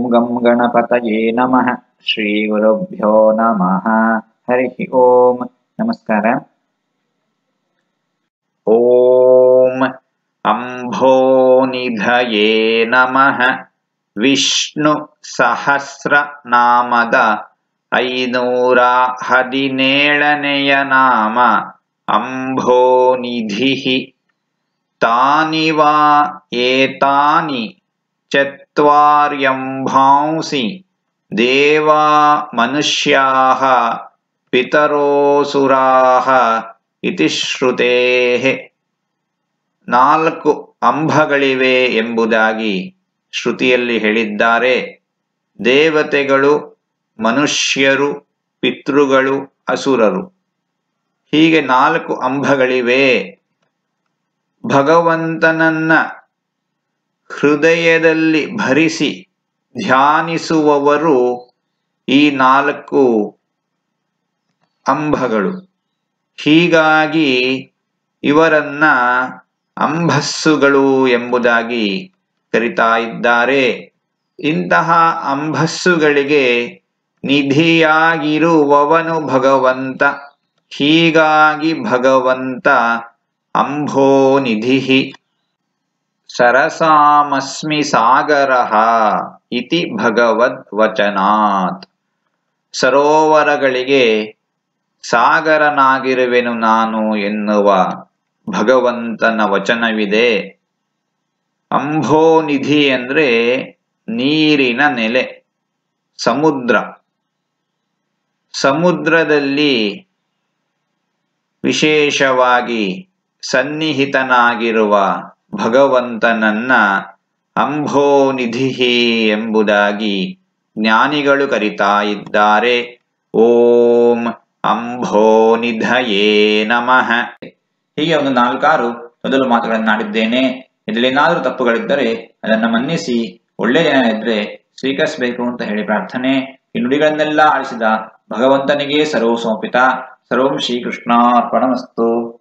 ಗಂ ಗಣಪತಯೇ ನಮಃ ಶ್ರೀ ಗುರುಭ್ಯೋ ನಮಃ ಹರಿ ಓಂ ನಮಸ್ಕಾರ ಓಂ ಅಂಭೋನಿಧಯೇ ನಮಃ ವಿಷ್ಣು ಸಹಸ್ರ ನಾಮದ ಐನೂರ ಹದಿನೇಳನೆಯ ನಾಮ ಅಂಭೋನಿಧಿಃ ತಾನಿ ವಾ ಏತಾನಿ ಚತ್ವಾರ್ಯಂಭಾಂಸಿ ದೇವಾ ಮನುಷ್ಯಾಃ ಪಿತರೋಸುರಾಃ ಇತಿ ಶ್ರುತೇಃ ನಾಲ್ಕು ಅಂಬಗಳಿವೆ ಎಂಬುದಾಗಿ ಶ್ರುತಿಯಲ್ಲಿ ಹೇಳಿದ್ದಾರೆ ದೇವತೆಗಳು ಮನುಷ್ಯರು ಪಿತೃಗಳು ಅಸುರರು ಹೀಗೆ ನಾಲ್ಕು ಅಂಬಗಳಿವೆ ಭಗವಂತನನ್ನ ಹೃದಯದಲ್ಲಿ ಭರಿಸಿ ಧ್ಯಾನಿಸುವವರು ಈ ನಾಲ್ಕು ಅಂಬಗಳು ಹೀಗಾಗಿ ಇವರನ್ನ ಅಂಬಸ್ಸುಗಳು ಎಂಬುದಾಗಿ ಕರಿತಾ ಇದ್ದಾರೆ ಇಂತಹ ಅಂಬಸ್ಸುಗಳಿಗೆ ನಿಧಿಯಾಗಿರುವವನು ಭಗವಂತ ಹೀಗಾಗಿ ಭಗವಂತ ಅಂಭೋನಿಧಿ ಸರಸಾಮಸ್ಮಿ ಸಾಗರಃ ಇತಿ ಭಗವದ್ವಚನಾತ್ ಸರೋವರಗಳಿಗೆ ಸಾಗರನಾಗಿರುವೆನು ನಾನು ಎನ್ನುವ ಭಗವಂತನ ವಚನವಿದೆ ಅಂಭೋನಿಧಿ ಅಂದ್ರೆ ನೀರಿನ ನೆಲೆ ಸಮುದ್ರ ಸಮುದ್ರದಲ್ಲಿ ವಿಶೇಷವಾಗಿ ಸನ್ನಿಹಿತನಾಗಿರುವ ಭಗವಂತನನ್ನ ಅಂಭೋನಿಧಿ ಎಂಬುದಾಗಿ ಜ್ಞಾನಿಗಳು ಕರಿತಾ ಇದ್ದಾರೆ ಓಂ ಅಂಭೋನಿಧಯೇ ನಮಃ ಹೀಗೆ ಒಂದು ನಾಲ್ಕಾರು ಮೊದಲು ಮಾತುಗಳನ್ನಾಡಿದ್ದೇನೆ ಇದರಲ್ಲೇನಾದರೂ ತಪ್ಪುಗಳಿದ್ದರೆ ಅದನ್ನು ಮನ್ನಿಸಿ ಒಳ್ಳೆಯ ಜನ ಇದ್ರೆ ಸ್ವೀಕರಿಸಬೇಕು ಅಂತ ಹೇಳಿ ಪ್ರಾರ್ಥನೆ ಈ ನುಡಿಗಳನ್ನೆಲ್ಲ ಆಳಿಸಿದ ಭಗವಂತನಿಗೆ ಸರ್ವ ಸಮರ್ಪಿತ ಸರ್ವಂ ಶ್ರೀಕೃಷ್ಣಾರ್ಪಣಮಸ್ತು